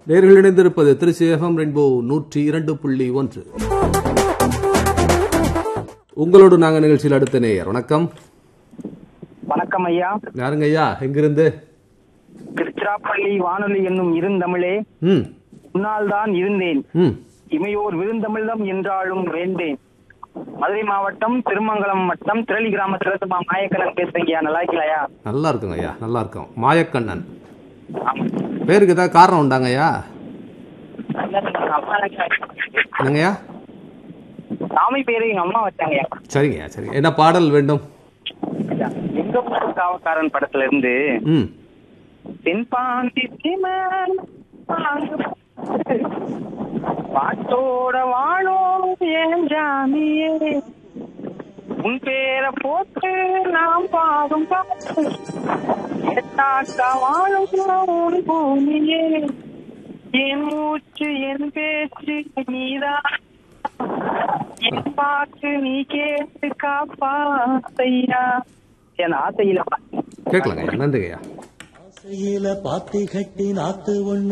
நேர்கள் இணைந்திருப்பது Trichy FM rainbow நூற்றி இரண்டு புள்ளி ஒன்று உங்களோடு நாங்க நிகழ்ச்சியில் அடுத்த நேயர் வணக்கம் வணக்கம் ஐயா யாருங்க ஐயா எங்கிருந்து திருச்சிராப்பள்ளி வானொலி என்னும் இருந்தமிழே ம் முன்னால் தான் இருந்தேன் ம் இமையோர் விருந்தமிழ்தம் என்றாலும் வேண்டேன் மதுரை மாவட்டம் திருமங்கலம் வட்டம் திரளி கிராமத்துல மா மாயக்கணன் பேசுறீங்க நல்லா இருக்கலையா நல்லா இருக்குங்க ஐயா நல்லா இருக்கும் மாயக்கண்ணன் பேருக்கு ஏதாவது காரணம் உண்டாங்க ஐயா என்னங்கய்யா சாமி பேரு எங்க அம்மா வச்சாங்கய்யா சரிங்கய்யா சரிங்க என்ன பாடல் வேண்டும் எங்க ஊரு காவக்காரன் படத்துல இருந்து ம் தென்பாண்டி சீமன் பாட்டோட வாழும் ஏன் ஜாமியே உன் பேரை போட்டு நாம் பாவம் பார்த்து எட்டாக்கா வாழும் உன் பூமியே என் மூச்சு என் பேச்சு நீதான் என் பாட்டு நீ கேட்டு காப்பாத்தையா என் ஆசையில கேட்கலாங்க ஐயா நன்றிங்க ஐயா ஆசையில பாத்தி கட்டி நாத்து ஒண்ணு